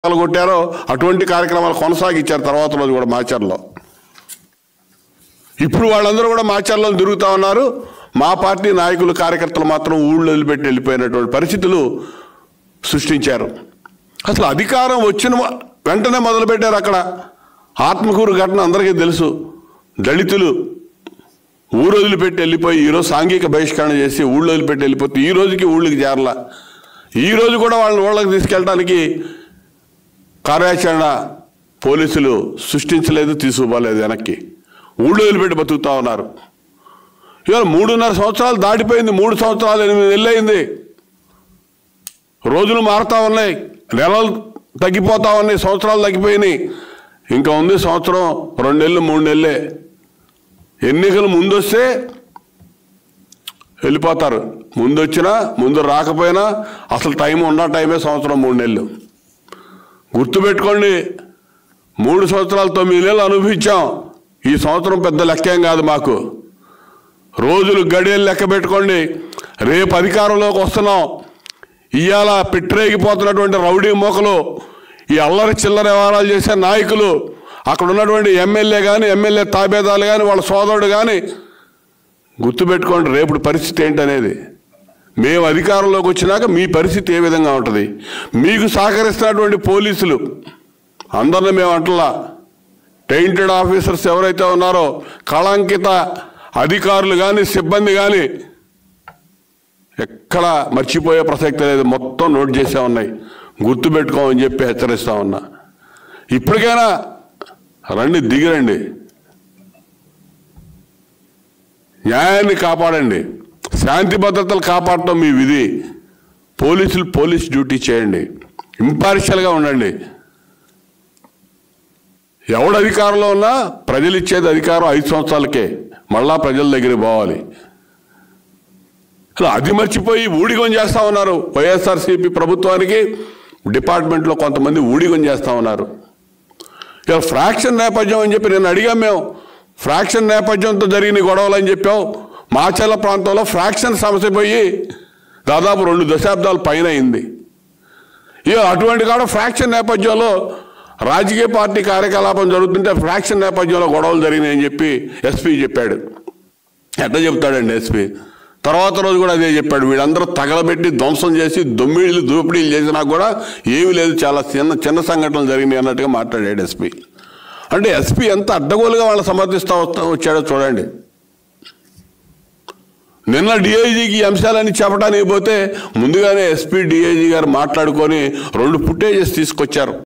కొట్టారో అటువంటి కార్యక్రమాలు కొనసాగించారు తర్వాత రోజు కూడా మాచర్లో ఇప్పుడు వాళ్ళందరూ కూడా మాచర్లో తిరుగుతా ఉన్నారు మా పార్టీ నాయకులు కార్యకర్తలు మాత్రం ఊళ్ళో వదిలిపెట్టి వెళ్ళిపోయినటువంటి పరిస్థితులు సృష్టించారు అసలు అధికారం వచ్చిన మ- వెంటనే మొదలుపెట్టారు అక్కడ ఆత్మకూరు ఘటన అందరికీ తెలుసు దళితులు ఊరు వదిలిపెట్టి వెళ్ళిపోయి ఈరోజు సాంఘిక బహిష్కరణ చేసి ఊళ్ళో వదిలిపెట్టి వెళ్ళిపోతే ఈ రోజుకి ఊళ్ళకి చేరలా ఈ రోజు కూడా వాళ్ళని ఊళ్ళకి తీసుకెళ్ళడానికి కార్యాచరణ పోలీసులు సృష్టించలేదు తీసుకుపోలేదు వెనక్కి ఊళ్ళో వదిలిపెట్టి బతుకుతా ఉన్నారు ఇవాళ మూడున్నర సంవత్సరాలు దాటిపోయింది మూడు సంవత్సరాలు ఎనిమిది నెలలు అయింది రోజులు మారుతా ఉన్నాయి నెలలు తగ్గిపోతా ఉన్నాయి సంవత్సరాలు తగ్గిపోయినాయి ఇంకా ఉంది సంవత్సరం రెండు నెలలు మూడు నెలలే ఎన్నికలు ముందు వస్తే వెళ్ళిపోతారు ముందు వచ్చినా ముందు రాకపోయినా అసలు టైం ఉన్న టైమే సంవత్సరం మూడు నెలలు గుర్తుపెట్టుకోండి మూడు సంవత్సరాలు తొమ్మిది నెలలు అనుభవించాం ఈ సంవత్సరం పెద్ద లెక్కేం కాదు మాకు రోజులు గడియలు లెక్క పెట్టుకోండి రేపు అధికారంలోకి వస్తున్నాం ఇవాళ పిట్రేగిపోతున్నటువంటి రౌడీ మోకలు ఈ అల్లరి చిల్లర వ్యవహారాలు చేసే నాయకులు అక్కడ ఉన్నటువంటి ఎమ్మెల్యే కానీ ఎమ్మెల్యే తాబేదాలు కానీ వాళ్ళ సోదరుడు కానీ గుర్తుపెట్టుకోండి రేపు పరిస్థితి ఏంటనేది మేము అధికారంలోకి వచ్చినాక మీ పరిస్థితి ఏ విధంగా ఉంటుంది మీకు సహకరిస్తున్నటువంటి పోలీసులు అందరిని మేము అంటలా టెయింటెడ్ ఆఫీసర్స్ ఎవరైతే ఉన్నారో కళంకిత అధికారులు కానీ సిబ్బంది కానీ ఎక్కడ మర్చిపోయే ప్రసక్తి లేదు మొత్తం నోట్ చేసే ఉన్నాయి గుర్తుపెట్టుకోమని చెప్పి హెచ్చరిస్తా ఉన్నా ఇప్పటికైనా రండి దిగిరండి న్యాయాన్ని కాపాడండి శాంతి భద్రతలు కాపాడటం మీ విధి పోలీసులు పోలీస్ డ్యూటీ చేయండి ఇంపార్షియల్గా ఉండండి ఎవడు అధికారంలో ఉన్నా ప్రజలు ఇచ్చేది అధికారం ఐదు సంవత్సరాలకే మళ్ళా ప్రజల దగ్గరికి పోవాలి అసలు అది మర్చిపోయి ఊడిగం చేస్తా ఉన్నారు వైఎస్ఆర్సీపీ ప్రభుత్వానికి డిపార్ట్మెంట్లో కొంతమంది ఊడిగం చేస్తా ఉన్నారు ఇక ఫ్రాక్షన్ నేపథ్యం అని చెప్పి నేను అడిగాం మేము ఫ్రాక్షన్ నేపథ్యంతో జరిగిన గొడవలు అని చెప్పావు మాచర్ల ప్రాంతంలో ఫ్రాక్షన్ సమస్య పోయి దాదాపు రెండు దశాబ్దాల పైన అయింది ఇక అటువంటి కాడ ఫ్రాక్షన్ నేపథ్యంలో రాజకీయ పార్టీ కార్యకలాపం జరుగుతుంటే ఫ్రాక్షన్ నేపథ్యంలో గొడవలు జరిగినాయని చెప్పి ఎస్పీ చెప్పాడు ఎట్లా చెప్తాడండి ఎస్పీ తర్వాత రోజు కూడా అదే చెప్పాడు వీళ్ళందరూ తగలబెట్టి ధ్వంసం చేసి దొమ్మిళ్ళు దోపిడీలు చేసినా కూడా ఏమీ లేదు చాలా చిన్న చిన్న సంఘటనలు జరిగినాయి అన్నట్టుగా మాట్లాడాడు ఎస్పీ అంటే ఎస్పీ ఎంత అడ్డగోలుగా వాళ్ళని సమర్థిస్తా వస్తా వచ్చాడో చూడండి నిన్న డిఐజీకి ఈ అంశాలన్నీ చెప్పడానికి పోతే ముందుగానే ఎస్పీ డిఐజీ గారు మాట్లాడుకొని రెండు ఫుటేజెస్ తీసుకొచ్చారు